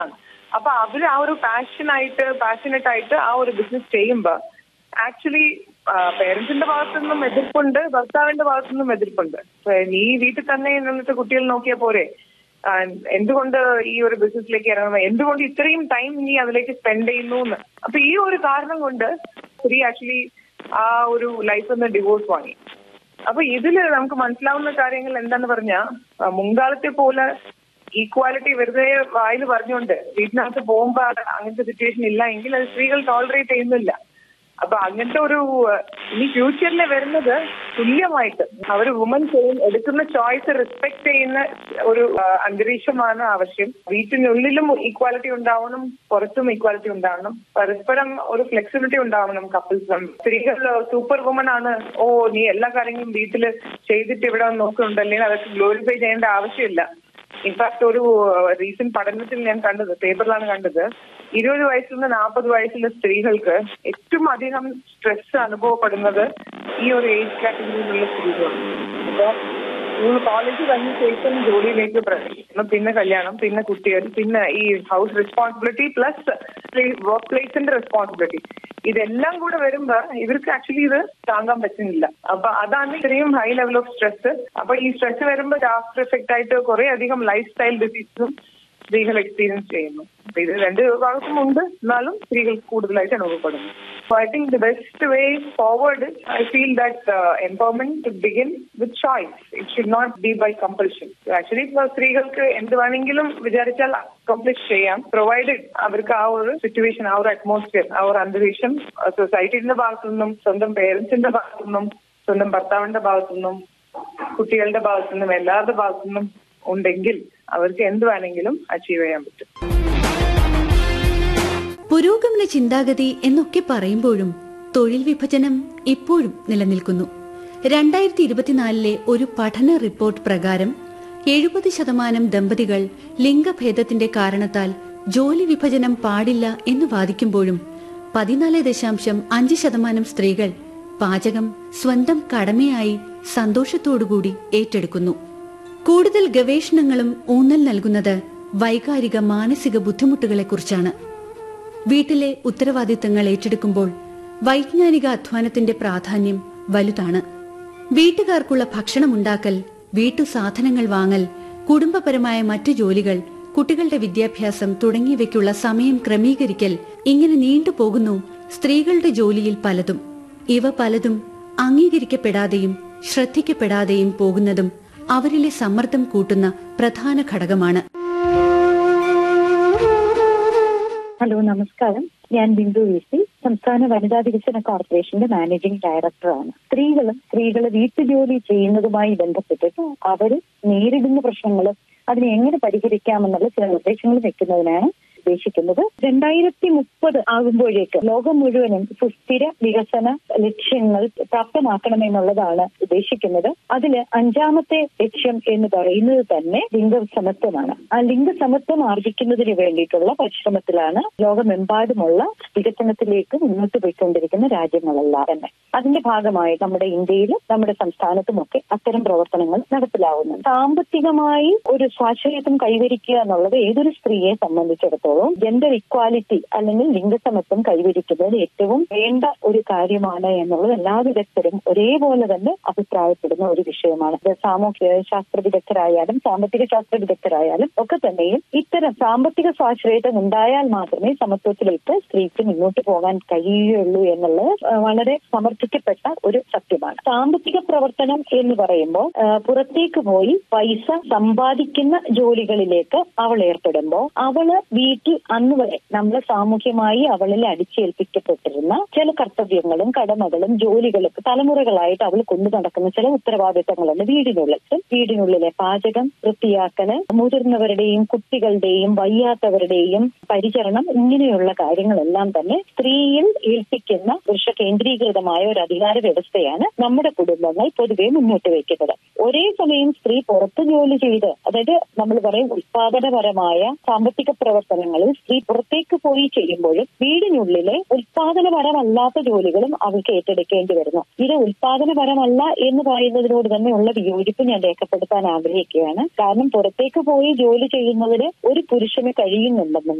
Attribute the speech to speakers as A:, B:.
A: ആണ് അപ്പൊ അവര് ആ ഒരു പാഷനായിട്ട് പാഷനറ്റ് ആയിട്ട് ആ ഒരു ബിസിനസ് ചെയ്യുമ്പോ ആക്ച്വലി പേരൻസിന്റെ ഭാഗത്തു നിന്നും എതിർപ്പുണ്ട് ഭർത്താവിന്റെ ഭാഗത്തു നിന്നും എതിർപ്പുണ്ട് ഇപ്പൊ നീ വീട്ടിൽ തന്നെ നിന്നിട്ട് കുട്ടികൾ നോക്കിയാൽ പോരെ ആ, എന്തുകൊണ്ട് ഈ ഒരു ബിസിനസ്സിലേക്ക് ഇറങ്ങുന്നത് എന്തുകൊണ്ട് ഇത്രയും ടൈം നീ അതിലേക്ക് സ്പെൻഡ് ചെയ്യുന്നു എന്ന് അപ്പൊ ഈ ഒരു കാരണം കൊണ്ട് സ്ത്രീ ആക്ച്വലി ആ ഒരു ലൈഫിൽ നിന്ന് ഡിവോഴ്സ് വാങ്ങി അപ്പൊ ഇതില് നമുക്ക് മനസ്സിലാവുന്ന കാര്യങ്ങൾ എന്താന്ന് പറഞ്ഞാൽ മുൻകാലത്തെ പോലെ ഈക്വാലിറ്റി വെറുതെ വായിൽ പറഞ്ഞുകൊണ്ട് വീട്ടിനകത്ത് പോകുമ്പോ അത് അങ്ങനത്തെ സിറ്റുവേഷൻ ഇല്ല എങ്കിൽ അത് സ്ത്രീകൾ ടോളറേറ്റ് ചെയ്യുന്നില്ല അപ്പൊ അങ്ങനത്തെ ഒരു അഹ്, ഇനി ഫ്യൂച്ചറിൽ വരുന്നത് തുല്യമായിട്ട് അവർ വുമൻ എടുക്കുന്ന ചോയ്സ് റെസ്പെക്ട് ചെയ്യുന്ന ഒരു അഹ്, അന്തരീക്ഷമാണ് ആവശ്യം വീട്ടിനുള്ളിലും ഈക്വാലിറ്റി ഉണ്ടാവണം പുറത്തും ഈക്വാലിറ്റി ഉണ്ടാവണം പരസ്പരം ഒരു ഫ്ലെക്സിബിലിറ്റി ഉണ്ടാവണം കപ്പിൾസും സ്ത്രീകൾ സൂപ്പർ വുമൺ ആണ് ഓ നീ എല്ലാ കാര്യങ്ങളും വീട്ടിൽ ചെയ്തിട്ട് ഇവിടെ വന്ന് നോക്കുന്നുണ്ടല്ലേ അതൊക്കെ ഗ്ലോറിഫൈ ചെയ്യേണ്ട ആവശ്യമില്ല ഇൻഫാക്ട് ഒരു റീസെന്റ് പഠനത്തിൽ ഞാൻ കണ്ടത് പേപ്പറിലാണ് കണ്ടത് ഇരുപത് വയസ്സിൽ നിന്ന് നാൽപ്പത് വയസ്സിലെ സ്ത്രീകൾക്ക് ഏറ്റവും അധികം സ്ട്രെസ് അനുഭവപ്പെടുന്നത് ഈ ഒരു ഏജ് കാറ്റഗറിയിലുള്ള സ്ത്രീകളാണ് അപ്പൊ നിങ്ങൾ കോളേജ് കഴിഞ്ഞ ശേഷം ജോലിയിലേക്ക് പ്രവേശിക്കണം പിന്നെ കല്യാണം പിന്നെ കുട്ടികൾ പിന്നെ ഈ ഹൗസ് റെസ്പോൺസിബിലിറ്റി പ്ലസ് വർക്ക് പ്ലേസിന്റെ റെസ്പോൺസിബിലിറ്റി ഇതെല്ലാം കൂടെ വരുമ്പോ ഇവർക്ക് ആക്ച്വലി ഇത് താങ്ങാൻ പറ്റുന്നില്ല അപ്പൊ അതാണ് ഇത്രയും ഹൈ ലെവൽ ഓഫ് സ്ട്രെസ് അപ്പൊ ഈ സ്ട്രെസ് വരുമ്പോൾ ആഫ്റ്റർ എഫക്റ്റ് ആയിട്ട് കുറെ അധികം ലൈഫ് സ്റ്റൈൽ ഡിസീസും സ്ത്രീകൾ എക്സ്പീരിയൻസ് ചെയ്യുന്നു അപ്പൊ ഇത് രണ്ട് ഭാഗത്തും ഉണ്ട് എന്നാലും സ്ത്രീകൾ കൂടുതലായിട്ട് അനുഭവപ്പെടുന്നു so I think the best way forward I feel that empowerment to begin with choice it should not be by compulsion actually സ്ത്രീകൾക്ക് എന്ത് വേണമെങ്കിലും വിചാരിച്ചാൽ അക്കംപ്ലിഷ് ചെയ്യാം പ്രൊവൈഡഡ് അവർക്ക് ആ ഒരു സിറ്റുവേഷൻ ആ ഒരു അറ്റ്മോസ്ഫിയർ ആ ഒരു അന്തരീക്ഷം സൊസൈറ്റിയുടെ ഭാഗത്തു നിന്നും സ്വന്തം പേരൻസിന്റെ ഭാഗത്തു നിന്നും സ്വന്തം ഭർത്താവിന്റെ ഭാഗത്തു നിന്നും കുട്ടികളുടെ ഭാഗത്തു നിന്നും എല്ലാവരുടെ ഭാഗത്തു നിന്നും ഉണ്ടെങ്കിൽ അവർക്ക് എന്ത് വേണമെങ്കിലും അച്ചീവ് ചെയ്യാൻ പറ്റും
B: പുരോഗമന ചിന്താഗതി എന്നൊക്കെ പറയുമ്പോഴും തൊഴിൽ വിഭജനം ഇപ്പോഴും നിലനിൽക്കുന്നു രണ്ടായിരത്തി ഇരുപത്തിനാലിലെ ഒരു പഠന റിപ്പോർട്ട് പ്രകാരം എഴുപത് ശതമാനം ദമ്പതികൾ ലിംഗഭേദത്തിന്റെ കാരണത്താൽ ജോലി വിഭജനം പാടില്ല എന്ന് വാദിക്കുമ്പോഴും പതിനാല് ദശാംശം അഞ്ച് ശതമാനം സ്ത്രീകൾ പാചകം സ്വന്തം കടമയായി സന്തോഷത്തോടുകൂടി ഏറ്റെടുക്കുന്നു കൂടുതൽ ഗവേഷണങ്ങളും ഊന്നൽ നൽകുന്നത് വൈകാരിക മാനസിക ബുദ്ധിമുട്ടുകളെക്കുറിച്ചാണ് വീട്ടിലെ ഉത്തരവാദിത്തങ്ങൾ ഏറ്റെടുക്കുമ്പോൾ വൈജ്ഞാനിക അധ്വാനത്തിന്റെ പ്രാധാന്യം വലുതാണ് വീട്ടുകാർക്കുള്ള ഭക്ഷണമുണ്ടാക്കൽ വീട്ടു സാധനങ്ങൾ വാങ്ങൽ കുടുംബപരമായ മറ്റു ജോലികൾ കുട്ടികളുടെ വിദ്യാഭ്യാസം തുടങ്ങിയവയ്ക്കുള്ള സമയം ക്രമീകരിക്കൽ ഇങ്ങനെ നീണ്ടുപോകുന്നു സ്ത്രീകളുടെ ജോലിയിൽ പലതും ഇവ പലതും അംഗീകരിക്കപ്പെടാതെയും ശ്രദ്ധിക്കപ്പെടാതെയും പോകുന്നതും അവരിലെ സമ്മർദ്ദം കൂട്ടുന്ന പ്രധാന ഘടകമാണ്
C: ഹലോ നമസ്കാരം ഞാൻ ബിന്ദു വി സി സംസ്ഥാന വനിതാ വികസന കോർപ്പറേഷന്റെ മാനേജിംഗ് ഡയറക്ടറാണ് സ്ത്രീകളും സ്ത്രീകൾ വീട്ടുജോലി ചെയ്യുന്നതുമായി ബന്ധപ്പെട്ടിട്ട് അവർ നേരിടുന്ന പ്രശ്നങ്ങൾ അതിനെ എങ്ങനെ പരിഹരിക്കാമെന്നുള്ള ചില നിർദ്ദേശങ്ങൾ വെക്കുന്നതിനാണ് ഉദ്ദേശിക്കുന്നത് രണ്ടായിരത്തി മുപ്പത് ആകുമ്പോഴേക്ക് ലോകം മുഴുവനും സുസ്ഥിര വികസന ലക്ഷ്യങ്ങൾ പ്രാപ്തമാക്കണമെന്നുള്ളതാണ് ഉദ്ദേശിക്കുന്നത് അതില് അഞ്ചാമത്തെ ലക്ഷ്യം എന്ന് പറയുന്നത് തന്നെ ലിംഗസമത്വമാണ് ആ ലിംഗസമത്വം ആർജിക്കുന്നതിന് വേണ്ടിയിട്ടുള്ള പരിശ്രമത്തിലാണ് ലോകമെമ്പാടുമുള്ള വികസനത്തിലേക്ക് മുന്നോട്ട് പോയിക്കൊണ്ടിരിക്കുന്ന രാജ്യങ്ങളെല്ലാം തന്നെ അതിന്റെ ഭാഗമായി നമ്മുടെ ഇന്ത്യയിലും നമ്മുടെ സംസ്ഥാനത്തുമൊക്കെ അത്തരം പ്രവർത്തനങ്ങൾ നടപ്പിലാവുന്നുണ്ട് സാമ്പത്തികമായി ഒരു സ്വാശ്രയത്വം കൈവരിക്കുക എന്നുള്ളത് ഏതൊരു സ്ത്രീയെ സംബന്ധിച്ചിടത്തോളം ജെൻഡർ ഇക്വാലിറ്റി അല്ലെങ്കിൽ ലിംഗസമത്വം കൈവരിക്കുന്നത് ഏറ്റവും വേണ്ട ഒരു കാര്യമാണ് എന്നുള്ളത് എല്ലാ വിദഗ്ധരും ഒരേപോലെ തന്നെ അഭിപ്രായപ്പെടുന്ന ഒരു വിഷയമാണ് ഇത് സാമൂഹ്യ ശാസ്ത്ര വിദഗ്ധരായാലും സാമ്പത്തിക ശാസ്ത്ര വിദഗ്ധരായാലും ഒക്കെ തന്നെയും ഇത്തരം സാമ്പത്തിക സ്വാശ്രയത്വം ഉണ്ടായാൽ മാത്രമേ സമത്വത്തിലേക്ക് സ്ത്രീക്ക് മുന്നോട്ട് പോകാൻ കഴിയുകയുള്ളൂ എന്നുള്ളത് ആ, വളരെ സമർത്ഥിക്കപ്പെട്ട ഒരു സത്യമാണ് സാമ്പത്തിക പ്രവർത്തനം എന്ന് പറയുമ്പോൾ ആ, പുറത്തേക്ക് പോയി പൈസ സമ്പാദിക്കുന്ന ജോലികളിലേക്ക് അവൾ ഏർപ്പെടുമ്പോൾ അവള് വീട്ടിൽ അന്ന് വരെ നമ്മൾ സാമൂഹ്യമായി അവളിൽ അടിച്ചേൽപ്പിക്കപ്പെട്ടിരുന്ന ചില കർത്തവ്യങ്ങളും കടമകളും ജോലികളും തലമുറകളായിട്ട് അവൾ കൊണ്ടു നടക്കുന്ന ചില ഉത്തരവാദിത്തങ്ങളുണ്ട് വീടിനുള്ളിൽ വീടിനുള്ളിലെ പാചകം വൃത്തിയാക്കല് മുതിർന്നവരുടെയും കുട്ടികളുടെയും വയ്യാത്തവരുടെയും പരിചരണം ഇങ്ങനെയുള്ള കാര്യങ്ങളെല്ലാം തന്നെ സ്ത്രീയിൽ ഏൽപ്പിക്കുന്ന പുരുഷ കേന്ദ്രീകൃതമായ ഒരു അധികാര വ്യവസ്ഥയാണ് നമ്മുടെ കുടുംബങ്ങൾ പൊതുവെ മുന്നോട്ട് വയ്ക്കുന്നത് ഒരേ സമയം സ്ത്രീ പുറത്ത് ജോലി ചെയ്ത് അതായത് നമ്മൾ പറയും ഉത്പാദനപരമായ സാമ്പത്തിക പ്രവർത്തനങ്ങൾ കാലഘട്ടങ്ങളിൽ സ്ത്രീ പുറത്തേക്ക് പോയി ചെയ്യുമ്പോഴും വീടിനുള്ളിലെ ഉൽപാദനപരമല്ലാത്ത ജോലികളും അവൾക്ക് ഏറ്റെടുക്കേണ്ടി വരുന്നു ഇത് ഉൽപാദനപരമല്ല എന്ന് പറയുന്നതിനോട് തന്നെയുള്ള വിയോജിപ്പ് ഞാൻ രേഖപ്പെടുത്താൻ ആഗ്രഹിക്കുകയാണ് കാരണം പുറത്തേക്ക് പോയി ജോലി ചെയ്യുന്നതിന് ഒരു പുരുഷന് കഴിയുന്നുണ്ടെന്നും